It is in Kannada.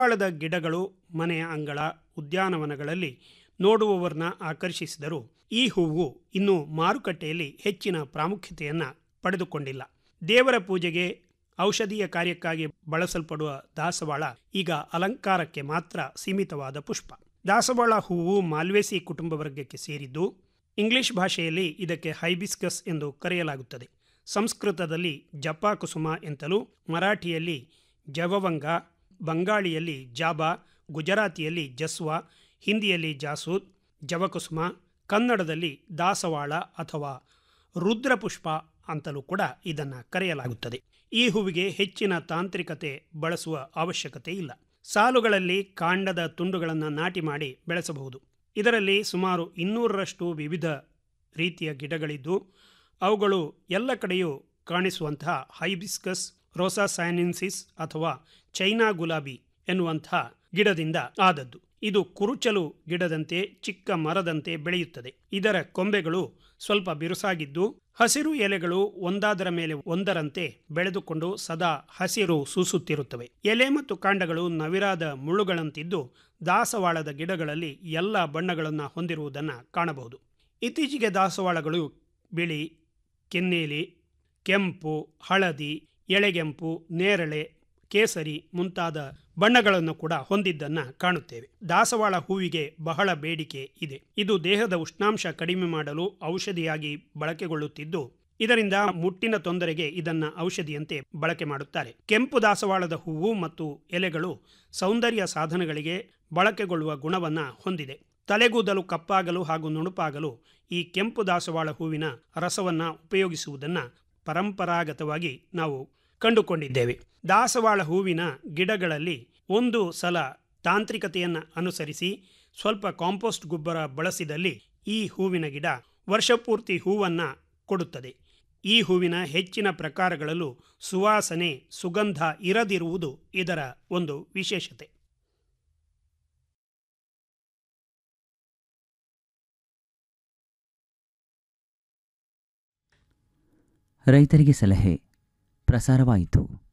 ದಾಸವಾಳದ ಗಿಡಗಳು ಮನೆಯ ಅಂಗಳ ಉದ್ಯಾನವನಗಳಲ್ಲಿ ನೋಡುವವರನ್ನ ಆಕರ್ಷಿಸಿದರೂ ಈ ಹೂವು ಇನ್ನೂ ಮಾರುಕಟ್ಟೆಯಲ್ಲಿ ಹೆಚ್ಚಿನ ಪ್ರಾಮುಖ್ಯತೆಯನ್ನು ಪಡೆದುಕೊಂಡಿಲ್ಲ ದೇವರ ಪೂಜೆಗೆ ಔಷಧೀಯ ಕಾರ್ಯಕ್ಕಾಗಿ ಬಳಸಲ್ಪಡುವ ದಾಸವಾಳ ಈಗ ಅಲಂಕಾರಕ್ಕೆ ಮಾತ್ರ ಸೀಮಿತವಾದ ಪುಷ್ಪ ದಾಸವಾಳ ಹೂವು ಮಾಲ್ವೇಸಿ ಕುಟುಂಬ ವರ್ಗಕ್ಕೆ ಸೇರಿದ್ದು ಇಂಗ್ಲಿಷ್ ಭಾಷೆಯಲ್ಲಿ ಇದಕ್ಕೆ ಹೈಬಿಸ್ಕಸ್ ಎಂದು ಕರೆಯಲಾಗುತ್ತದೆ ಸಂಸ್ಕೃತದಲ್ಲಿ ಜಪಾ ಕುಸುಮ ಎಂತಲೂ ಮರಾಠಿಯಲ್ಲಿ ಜವವಂಗ ಬಂಗಾಳಿಯಲ್ಲಿ ಜಾಬಾ ಗುಜರಾತಿಯಲ್ಲಿ ಜಸ್ವಾ ಹಿಂದಿಯಲ್ಲಿ ಜಾಸೂದ್ ಜವಕುಸುಮ ಕನ್ನಡದಲ್ಲಿ ದಾಸವಾಳ ಅಥವಾ ರುದ್ರಪುಷ್ಪ ಅಂತಲೂ ಕೂಡ ಇದನ್ನು ಕರೆಯಲಾಗುತ್ತದೆ ಈ ಹೂವಿಗೆ ಹೆಚ್ಚಿನ ತಾಂತ್ರಿಕತೆ ಬಳಸುವ ಅವಶ್ಯಕತೆ ಇಲ್ಲ ಸಾಲುಗಳಲ್ಲಿ ಕಾಂಡದ ತುಂಡುಗಳನ್ನು ನಾಟಿ ಮಾಡಿ ಬೆಳೆಸಬಹುದು ಇದರಲ್ಲಿ ಸುಮಾರು ಇನ್ನೂರರಷ್ಟು ವಿವಿಧ ರೀತಿಯ ಗಿಡಗಳಿದ್ದು ಅವುಗಳು ಎಲ್ಲ ಕಡೆಯೂ ಕಾಣಿಸುವಂತಹ ಹೈಬಿಸ್ಕಸ್ ರೋಸಾಸೈನಿನ್ಸಿಸ್ ಅಥವಾ ಚೈನಾ ಗುಲಾಬಿ ಎನ್ನುವಂತಹ ಗಿಡದಿಂದ ಆದದ್ದು ಇದು ಕುರುಚಲು ಗಿಡದಂತೆ ಚಿಕ್ಕ ಮರದಂತೆ ಬೆಳೆಯುತ್ತದೆ ಇದರ ಕೊಂಬೆಗಳು ಸ್ವಲ್ಪ ಬಿರುಸಾಗಿದ್ದು ಹಸಿರು ಎಲೆಗಳು ಒಂದಾದರ ಮೇಲೆ ಒಂದರಂತೆ ಬೆಳೆದುಕೊಂಡು ಸದಾ ಹಸಿರು ಸೂಸುತ್ತಿರುತ್ತವೆ ಎಲೆ ಮತ್ತು ಕಾಂಡಗಳು ನವಿರಾದ ಮುಳ್ಳುಗಳಂತಿದ್ದು ದಾಸವಾಳದ ಗಿಡಗಳಲ್ಲಿ ಎಲ್ಲ ಬಣ್ಣಗಳನ್ನು ಹೊಂದಿರುವುದನ್ನು ಕಾಣಬಹುದು ಇತ್ತೀಚೆಗೆ ದಾಸವಾಳಗಳು ಬಿಳಿ ಕೆನ್ನೇಲಿ ಕೆಂಪು ಹಳದಿ ಎಳೆಗೆಂಪು ನೇರಳೆ ಕೇಸರಿ ಮುಂತಾದ ಬಣ್ಣಗಳನ್ನು ಕೂಡ ಹೊಂದಿದ್ದನ್ನು ಕಾಣುತ್ತೇವೆ ದಾಸವಾಳ ಹೂವಿಗೆ ಬಹಳ ಬೇಡಿಕೆ ಇದೆ ಇದು ದೇಹದ ಉಷ್ಣಾಂಶ ಕಡಿಮೆ ಮಾಡಲು ಔಷಧಿಯಾಗಿ ಬಳಕೆಗೊಳ್ಳುತ್ತಿದ್ದು ಇದರಿಂದ ಮುಟ್ಟಿನ ತೊಂದರೆಗೆ ಇದನ್ನ ಔಷಧಿಯಂತೆ ಬಳಕೆ ಮಾಡುತ್ತಾರೆ ಕೆಂಪು ದಾಸವಾಳದ ಹೂವು ಮತ್ತು ಎಲೆಗಳು ಸೌಂದರ್ಯ ಸಾಧನಗಳಿಗೆ ಬಳಕೆಗೊಳ್ಳುವ ಗುಣವನ್ನ ಹೊಂದಿದೆ ತಲೆಗೂದಲು ಕಪ್ಪಾಗಲು ಹಾಗೂ ನುಣುಪಾಗಲು ಈ ಕೆಂಪು ದಾಸವಾಳ ಹೂವಿನ ರಸವನ್ನ ಉಪಯೋಗಿಸುವುದನ್ನ ಪರಂಪರಾಗತವಾಗಿ ನಾವು ಕಂಡುಕೊಂಡಿದ್ದೇವೆ ದಾಸವಾಳ ಹೂವಿನ ಗಿಡಗಳಲ್ಲಿ ಒಂದು ಸಲ ತಾಂತ್ರಿಕತೆಯನ್ನು ಅನುಸರಿಸಿ ಸ್ವಲ್ಪ ಕಾಂಪೋಸ್ಟ್ ಗೊಬ್ಬರ ಬಳಸಿದಲ್ಲಿ ಈ ಹೂವಿನ ಗಿಡ ವರ್ಷಪೂರ್ತಿ ಹೂವನ್ನು ಕೊಡುತ್ತದೆ ಈ ಹೂವಿನ ಹೆಚ್ಚಿನ ಪ್ರಕಾರಗಳಲ್ಲೂ ಸುವಾಸನೆ ಸುಗಂಧ ಇರದಿರುವುದು ಇದರ ಒಂದು ವಿಶೇಷತೆ ರೈತರಿಗೆ ಸಲಹೆ ಪ್ರಸಾರವಾಯಿತು